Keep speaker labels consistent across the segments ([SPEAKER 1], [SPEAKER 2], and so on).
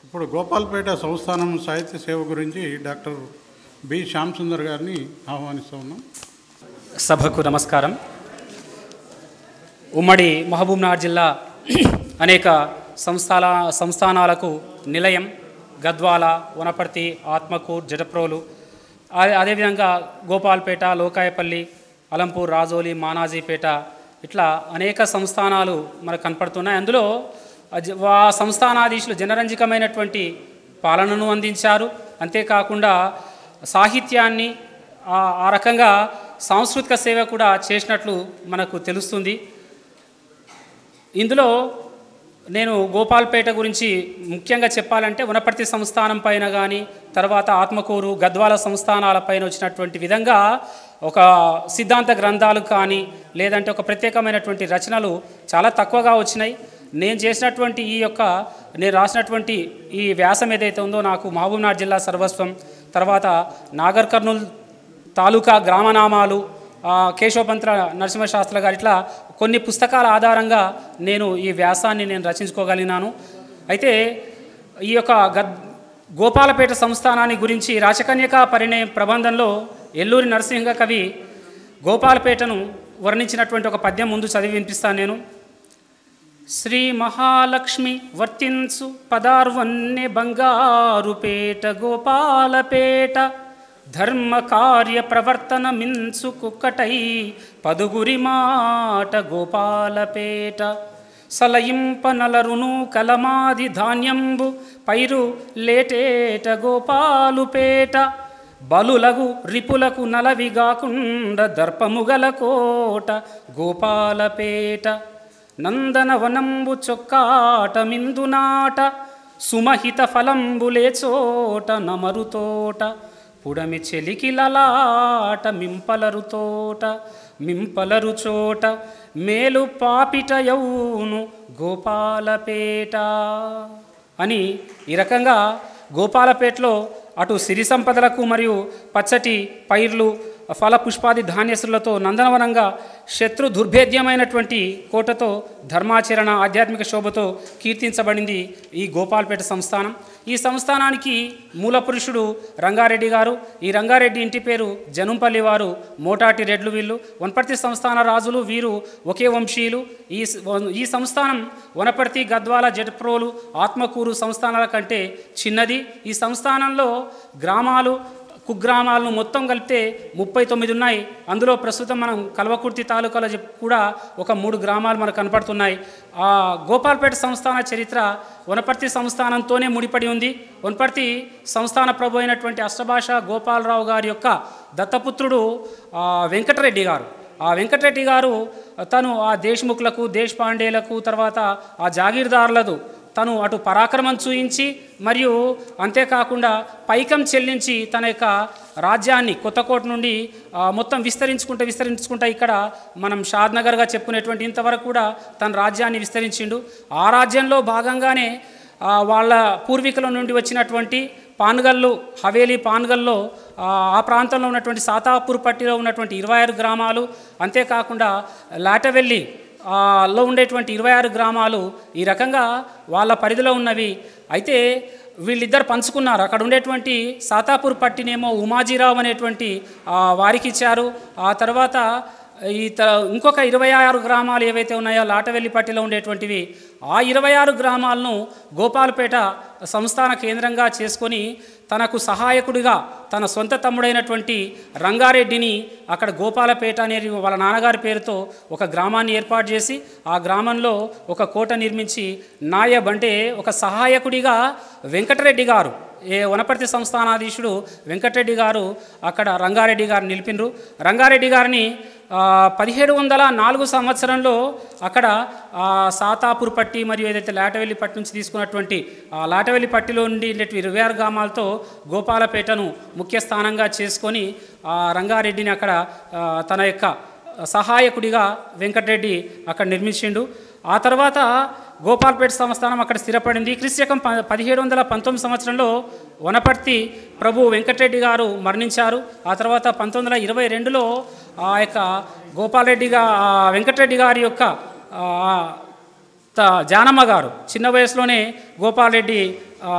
[SPEAKER 1] ఇప్పుడు గోపాల్పేట సంస్థానం సాహిత్య సేవ గురించి డాక్టర్ బి శ్యామ్ సుందర్ గారిని ఆహ్వానిస్తూ ఉన్నాం
[SPEAKER 2] సభకు నమస్కారం ఉమ్మడి మహబూబ్నగర్ జిల్లా అనేక సంస్థాల సంస్థానాలకు నిలయం గద్వాల వనపర్తి ఆత్మకూర్ జటప్రోలు అదే అదేవిధంగా గోపాల్పేట లోకాయపల్లి అలంపూర్ రాజోలి మానాజీపేట ఇట్లా అనేక సంస్థానాలు మనకు కనపడుతున్నాయి అందులో ఆ జ- ఆ సంస్థానాధీశులు జనరంజకమైనటువంటి పాలనను అందించారు అంతేకాకుండా సాహిత్యాన్ని ఆ ఆ రకంగా సాంస్కృతిక సేవ కూడా చేసినట్లు మనకు తెలుస్తుంది ఇందులో నేను గోపాల్పేట గురించి ముఖ్యంగా చెప్పాలంటే వనపర్తి సంస్థానం పైన కానీ తర్వాత ఆత్మకూరు గద్వాల సంస్థానాల పైన వచ్చినటువంటి విధంగా ఒక సిద్ధాంత గ్రంథాలు కానీ లేదంటే ఒక ప్రత్యేకమైనటువంటి రచనలు చాలా తక్కువగా వచ్చినాయి నేను చేసినటువంటి ఈ యొక్క నేను రాసినటువంటి ఈ వ్యాసం ఏదైతే ఉందో నాకు మహబూబ్నగర్ జిల్లా సర్వస్వం తర్వాత నాగర్ కర్నూల్ తాలూకా గ్రామనామాలు ఆ, కేశవపంత్ర నరసింహశాస్త్ర గారు ఇట్లా కొన్ని పుస్తకాల ఆధారంగా నేను ఈ వ్యాసాన్ని నేను రచించుకోగలిగినాను అయితే ఈ యొక్క గద్ గోపాలపేట సంస్థానాన్ని గురించి రాచకన్యక పరిణయ ప్రబంధంలో ఎల్లూరి నరసింహ కవి గోపాలపేటను వర్ణించినటువంటి ఒక పద్యం ముందు చదివి వినిపిస్తాను నేను శ్రీ మహాలక్ష్మి వర్తించు పదార్వన్య బంగారుపేట గోపాలపేట ధర్మ కార్య ప్రవర్తన మించు కుక్కటై పదుగురి మాట గోపాలపేట సలయింప నలరును కలమాది ధాన్యంబు పైరు లేటేట గోపాలుపేట బలులగు రిపులకు నలవిగాకుండ దర్పముగల కోట గోపాలపేట నందనవనంబు చొక్కాట మిందునాట సుమహిత ఫలంబులే చోట నమరుతోట పుడమి చెలికిలలాట మింపలరు తోట మింపలరు చోట మేలు పాపిట యౌను గోపాలపేట అని ఈ రకంగా గోపాలపేటలో అటు సిరి సంపదలకు మరియు పచ్చటి పైర్లు ఫల పుష్పాది ధాన్యసులతో నందనవనంగా శత్రు దుర్భేద్యమైనటువంటి కోటతో ధర్మాచరణ ఆధ్యాత్మిక శోభతో కీర్తించబడింది ఈ గోపాల్పేట సంస్థానం ఈ సంస్థానానికి మూల పురుషుడు రంగారెడ్డి గారు ఈ రంగారెడ్డి ఇంటి పేరు జనుంపల్లి వారు మోటాటి రెడ్లు వీళ్ళు వనపర్తి సంస్థాన రాజులు వీరు ఒకే వంశీయులు ఈ స- వ- ఈ సంస్థానం వనపర్తి గద్వాల జటప్రోలు ఆత్మకూరు సంస్థానాల కంటే చిన్నది ఈ సంస్థానంలో గ్రామాలు కుగ్రామాలను మొత్తం కలిపితే ముప్పై తొమ్మిది ఉన్నాయి అందులో ప్రస్తుతం మనం కల్వకుర్తి తాలూకాలో చెప్- కూడా ఒక మూడు గ్రామాలు మనకు కనపడుతున్నాయి ఆ గోపాల్పేట సంస్థాన చరిత్ర వనపర్తి సంస్థానంతోనే ముడిపడి ఉంది వనపర్తి సంస్థాన ప్రభు అయినటువంటి అష్టభాష గోపాలరావు గారి యొక్క దత్తపుత్రుడు ఆ, వెంకటరెడ్డి గారు ఆ వెంకటరెడ్డి గారు తను ఆ దేశ్ముఖులకు దేశపాండేలకు తర్వాత ఆ జాగీర్దారులదు తను అటు పరాక్రమం చూయించి మరియు అంతేకాకుండా పైకం చెల్లించి తన యొక్క రాజ్యాన్ని కొత్తకోట నుండి ఆ, మొత్తం విస్తరించుకుంటూ విస్తరించుకుంటూ ఇక్కడ మనం షాద్నగర్గా చెప్పుకునేటువంటి ఇంతవరకు కూడా తన రాజ్యాన్ని విస్తరించిండు ఆ రాజ్యంలో భాగంగానే ఆ, వాళ్ళ పూర్వీకుల నుండి వచ్చినటువంటి పాన్గల్లు హవేలీ పాన్గల్లో ఆ, ఆ ప్రాంతంలో ఉన్నటువంటి సాతాపూర్ పట్టిలో ఉన్నటువంటి ఇరవై ఆరు గ్రామాలు అంతేకాకుండా లాటవెల్లి ఆ, లో ఉండేటువంటి ఇరవై ఆరు గ్రామాలు ఈ రకంగా వాళ్ళ పరిధిలో ఉన్నవి అయితే వీళ్ళిద్దరు పంచుకున్నారు అక్కడ ఉండేటువంటి సాతాపూర్ పట్టినేమో ఉమాజీరావు అనేటువంటి ఆ, వారికి ఇచ్చారు ఆ తర్వాత ఈ త ఇంకొక ఇరవై ఆరు గ్రామాలు ఏవైతే ఉన్నాయో లాటవెల్లిపట్టిలో ఉండేటువంటివి ఆ ఇరవై ఆరు గ్రామాలను గోపాలపేట సంస్థాన కేంద్రంగా చేసుకొని తనకు సహాయకుడిగా తన సొంత తమ్ముడైనటువంటి రంగారెడ్డిని అక్కడ గోపాలపేట అనే వాళ్ళ నాన్నగారి పేరుతో ఒక గ్రామాన్ని ఏర్పాటు చేసి ఆ గ్రామంలో ఒక కోట నిర్మించి నాయబ్ అంటే ఒక సహాయకుడిగా వెంకటరెడ్డి గారు ఏ వనపర్తి సంస్థానాధీశుడు వెంకటరెడ్డి గారు అక్కడ రంగారెడ్డి గారిని నిలిపినరు రంగారెడ్డి గారిని ఆ, పదిహేడు వందల నాలుగు సంవత్సరంలో అక్కడ ఆ, సాతాపూర్ పట్టి మరియు ఏదైతే లాటవెల్లి పట్టి నుంచి తీసుకున్నటువంటి ఆ లాటవెల్లి పట్టిలో ఉండి ఉండేటువంటి ఇరవై ఆరు గ్రామాలతో గోపాలపేటను ముఖ్య స్థానంగా చేసుకొని ఆ రంగారెడ్డిని అక్కడ ఆ, తన యొక్క సహాయకుడిగా వెంకటరెడ్డి అక్కడ నిర్మించిండు ఆ తర్వాత గోపాల్పేట సంస్థానం అక్కడ స్థిరపడింది క్రిస్యకం ప పదిహేడు వందల పంతొమ్మిది సంవత్సరంలో వనపర్తి ప్రభు వెంకటరెడ్డి గారు మరణించారు ఆ తర్వాత పంతొమ్మిది వందల ఇరవై రెండులో ఆ యొక్క గోపాలరెడ్డి గా ఆ వెంకటరెడ్డి గారి యొక్క ఆ, త జానమ్మ గారు చిన్న వయసులోనే గోపాలరెడ్డి ఆ,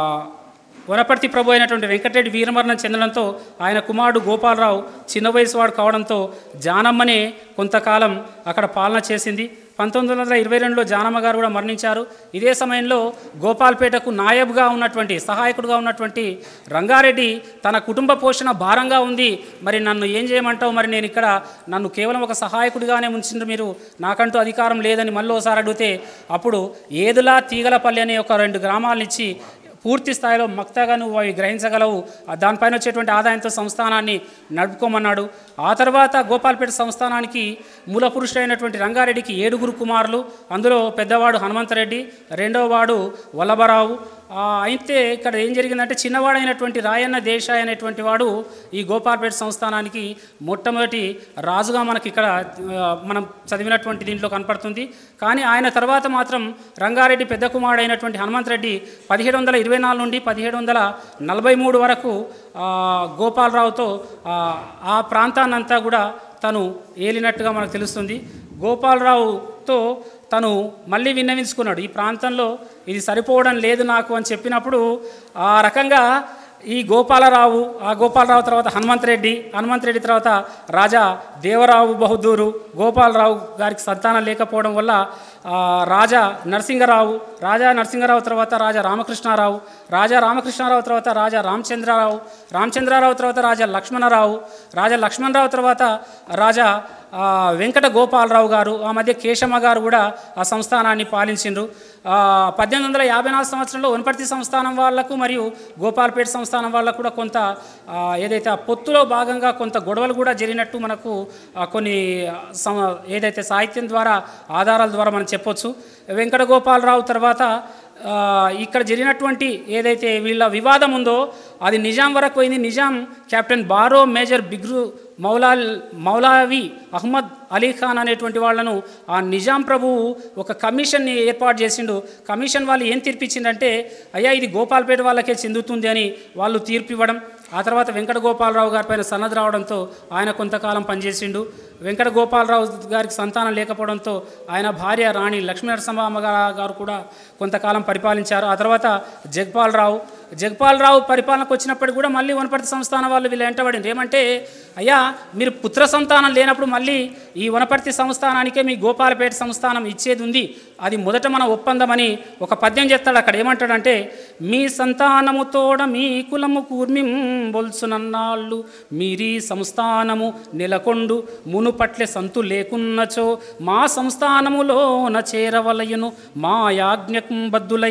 [SPEAKER 2] వనపర్తి ప్రభు అయినటువంటి వెంకటరెడ్డి వీరమరణం చెందడంతో ఆయన కుమారుడు గోపాలరావు చిన్న వయసు వాడు కావడంతో జానమ్మనే కొంతకాలం అక్కడ పాలన చేసింది పంతొమ్మిది వందల ఇరవై రెండులో జానమ్మ గారు కూడా మరణించారు ఇదే సమయంలో గోపాల్పేటకు నాయబ్గా ఉన్నటువంటి సహాయకుడుగా ఉన్నటువంటి రంగారెడ్డి తన కుటుంబ పోషణ భారంగా ఉంది మరి నన్ను ఏం చేయమంటావు మరి నేను ఇక్కడ నన్ను కేవలం ఒక సహాయకుడిగానే ఉంచిండ్రు మీరు నాకంటూ అధికారం లేదని మళ్ళీ ఒకసారి అడిగితే అప్పుడు ఏదులా తీగలపల్లి అనే ఒక రెండు గ్రామాలనిచ్చి పూర్తి స్థాయిలో మక్తగా నువ్వు అవి గ్రహించగలవు ఆ దానిపైన వచ్చేటువంటి ఆదాయంతో సంస్థానాన్ని నడుపుకోమన్నాడు ఆ తర్వాత గోపాల్పేట సంస్థానానికి మూల పురుషుడైనటువంటి రంగారెడ్డికి ఏడుగురు కుమారులు అందులో పెద్దవాడు హనుమంతరెడ్డి రెండవ వాడు వల్లభరావు ఆ, అయితే ఇక్కడ ఏం జరిగిందంటే చిన్నవాడైనటువంటి రాయన్న దేశాయ్ అనేటువంటి వాడు ఈ గోపాల్పేట సంస్థానానికి మొట్టమొదటి రాజుగా మనకి ఇక్కడ ఆ, మనం చదివినటువంటి దీంట్లో కనపడుతుంది కానీ ఆయన తర్వాత మాత్రం రంగారెడ్డి పెద్ద కుమారుడైనటువంటి హనుమంతరెడ్డి పదిహేడు వందల ఇరవై నాలుగు నుండి పదిహేడు వందల నలభై మూడు వరకు ఆ, గోపాలరావుతో ఆ, ఆ ప్రాంతాన్నంతా కూడా తను ఏలినట్టుగా మనకు తెలుస్తుంది గోపాలరావుతో తను మళ్ళీ విన్నవించుకున్నాడు ఈ ప్రాంతంలో ఇది సరిపోవడం లేదు నాకు అని చెప్పినప్పుడు ఆ రకంగా ఈ గోపాలరావు ఆ గోపాలరావు తర్వాత హనుమంతరెడ్డి హనుమంతరెడ్డి తర్వాత రాజా దేవరావు బహదూరు గోపాలరావు గారికి సంతానం లేకపోవడం వల్ల ఆ, రాజా నరసింగరావు రాజా నరసింగరావు తర్వాత రాజా రామకృష్ణారావు రాజా రామకృష్ణారావు తర్వాత రాజా రామచంద్రరావు రామచంద్రరావు తర్వాత రాజా లక్ష్మణరావు రాజా లక్ష్మణరావు తర్వాత రాజా ఆ, వెంకట గోపాలరావు గారు ఆ మధ్య కేశమ్మ గారు కూడా ఆ సంస్థానాన్ని పాలించిండ్రు ఆ, పద్దెనిమిది వందల యాభై నాలుగు సంవత్సరంలో వనపర్తి సంస్థానం వాళ్లకు మరియు గోపాల్పేట సంస్థానం వాళ్ళకు కూడా కొంత ఆ, ఏదైతే ఆ పొత్తులో భాగంగా కొంత గొడవలు కూడా జరిగినట్టు మనకు ఆ, కొన్ని ఆ, సమ ఏదైతే సాహిత్యం ద్వారా ఆధారాల ద్వారా మనం చెప్పొచ్చు వెంకట గోపాలరావు తర్వాత ఆ, ఇక్కడ జరిగినటువంటి ఏదైతే వీళ్ళ వివాదం ఉందో అది నిజాం వరకు పోయింది నిజాం కెప్టెన్ బారో మేజర్ బిగ్రు మౌలా మౌలావి అహ్మద్ అలీ ఖాన్ అనేటువంటి వాళ్ళను ఆ నిజాం ప్రభువు ఒక కమిషన్ని ఏర్పాటు చేసిండు కమిషన్ వాళ్ళు ఏం తీర్పిచ్చిందంటే అయ్యా ఇది గోపాల్పేట వాళ్ళకే చెందుతుంది అని వాళ్ళు తీర్పు ఇవ్వడం ఆ తర్వాత వెంకట గోపాలరావు గారి పైన సన్నద్ధ రావడంతో ఆయన కొంతకాలం పనిచేసిండు వెంకట గోపాలరావు గారికి సంతానం లేకపోవడంతో ఆయన భార్య రాణి లక్ష్మీ నరసింహమ్మ గా- గారు కూడా కొంతకాలం పరిపాలించారు ఆ తర్వాత జగపాలరావు జగపాలరావు పరిపాలనకు వచ్చినప్పటికి కూడా మళ్ళీ వనపర్తి సంస్థానం వాళ్ళు వీళ్ళు వెంటబడింది ఏమంటే అయ్యా మీరు పుత్ర సంతానం లేనప్పుడు మళ్ళీ ఈ వనపర్తి సంస్థానానికే మీ గోపాలపేట సంస్థానం ఇచ్చేది ఉంది అది మొదట మన ఒప్పందమని ఒక పద్యం చెప్తాడు అక్కడ ఏమంటాడంటే మీ సంతానముతోడ మీ కులము కూర్మిం బొల్సునన్నాళ్ళు మీరీ సంస్థానము నెలకొండు మునుపట్లె సంతు లేకున్నచో మా సంస్థానములోన చేరవలయును మా యాజ్ఞకం బద్దులై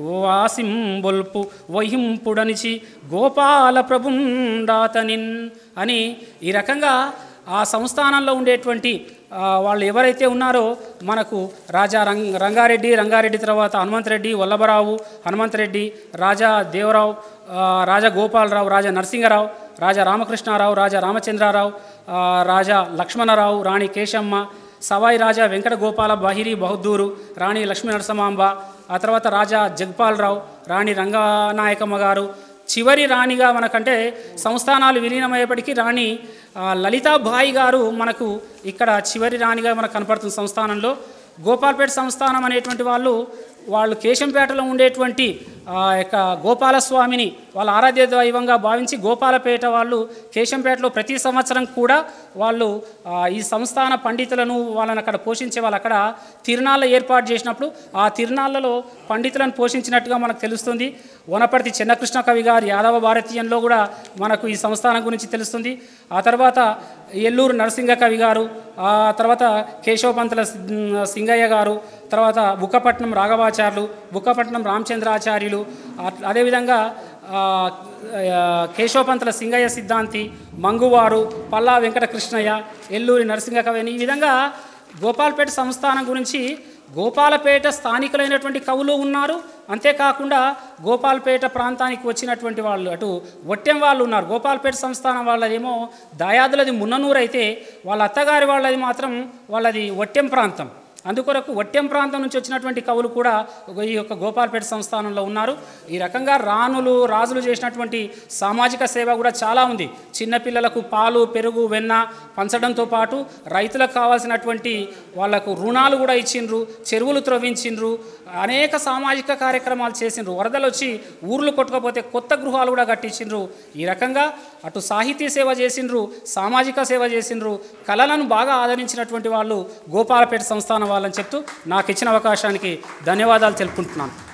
[SPEAKER 2] వాసింబొల్పు వహింపుడనిచి గోపాల ప్రభుండాతనిన్ అని ఈ రకంగా ఆ సంస్థానంలో ఉండేటువంటి ఆ, వాళ్ళు ఎవరైతే ఉన్నారో మనకు రాజా రంగ్ రంగారెడ్డి రంగారెడ్డి తర్వాత హనుమంతరెడ్డి వల్లభరావు హనుమంతరెడ్డి రాజా దేవరావు ఆ, రాజా గోపాలరావు రాజా నరసింగరావు రాజా రామకృష్ణారావు రాజా రామచంద్రారావు ఆ, రాజా లక్ష్మణరావు రాణి కేశమ్మ సవాయి రాజా వెంకట గోపాల బహిరి బహదూరు రాణి లక్ష్మీ నరసమాంబ ఆ తర్వాత రాజా జగపాలరావు రాణి రంగనాయకమ్మ గారు చివరి రాణిగా మనకంటే సంస్థానాలు విలీనమయ్యేప్పటికీ రాణి ఆ, లలితాబాయి గారు మనకు ఇక్కడ చివరి రాణిగా మనకు కనపడుతుంది సంస్థానంలో గోపాల్పేట సంస్థానం అనేటువంటి వాళ్ళు వాళ్ళు కేశంపేటలో ఉండేటువంటి ఆ యొక్క గోపాలస్వామిని వాళ్ళ ఆరాధ్య దైవంగా భావించి గోపాలపేట వాళ్ళు కేశంపేటలో ప్రతి సంవత్సరం కూడా వాళ్ళు ఆ, ఈ సంస్థాన పండితులను వాళ్ళని అక్కడ పోషించే వాళ్ళు అక్కడ తిరునాళ్ళ ఏర్పాటు చేసినప్పుడు ఆ తిరునాళ్ళలో పండితులను పోషించినట్టుగా మనకు తెలుస్తుంది వనపర్తి చెన్నకృష్ణ కవి గారి యాదవ భారతీయంలో కూడా మనకు ఈ సంస్థానం గురించి తెలుస్తుంది ఆ తర్వాత ఎల్లూరు నరసింగ కవి గారు ఆ తర్వాత కేశవపంతుల సి- సింగయ్య గారు తర్వాత బుక్కపట్నం రాఘవాచార్యులు బుక్కపట్నం రామచంద్రాచార్యులు అట్- అదేవిధంగా ఆ, ఆ, కేశవపంతుల సింగయ్య సిద్ధాంతి మంగువారు పల్లా వెంకట కృష్ణయ్య ఎల్లూరి నరసింగ కవి అని ఈ విధంగా గోపాల్పేట సంస్థానం గురించి గోపాలపేట స్థానికులైనటువంటి కవులు ఉన్నారు అంతేకాకుండా గోపాల్పేట ప్రాంతానికి వచ్చినటువంటి వాళ్ళు అటు ఒట్టెం వాళ్ళు ఉన్నారు గోపాల్పేట సంస్థానం వాళ్ళదేమో దాయాదులది మున్ననూరు అయితే వాళ్ళ అత్తగారి వాళ్ళది మాత్రం వాళ్ళది ఒట్టెం ప్రాంతం అందుకొరకు వట్టెం ప్రాంతం నుంచి వచ్చినటువంటి కవులు కూడా ఒక- ఈ యొక్క గోపాల్పేట సంస్థానంలో ఉన్నారు ఈ రకంగా రాణులు రాజులు చేసినటువంటి సామాజిక సేవ కూడా చాలా ఉంది చిన్నపిల్లలకు పాలు పెరుగు వెన్న పంచడంతో పాటు రైతులకు కావాల్సినటువంటి వాళ్ళకు రుణాలు కూడా ఇచ్చిండ్రు చెరువులు త్రవ్వించిండ్రు అనేక సామాజిక కార్యక్రమాలు చేసిండ్రు వరదలు వచ్చి ఊర్లు కొట్టుకపోతే కొత్త గృహాలు కూడా కట్టించిండ్రు ఈ రకంగా అటు సాహితీ సేవ చేసిండ్రు సామాజిక సేవ చేసిండ్రు కళలను బాగా ఆదరించినటువంటి వాళ్ళు గోపాలపేట సంస్థానం వాళ్ళని చెప్తూ నాకు ఇచ్చిన అవకాశానికి ధన్యవాదాలు తెలుపుకుంటున్నాను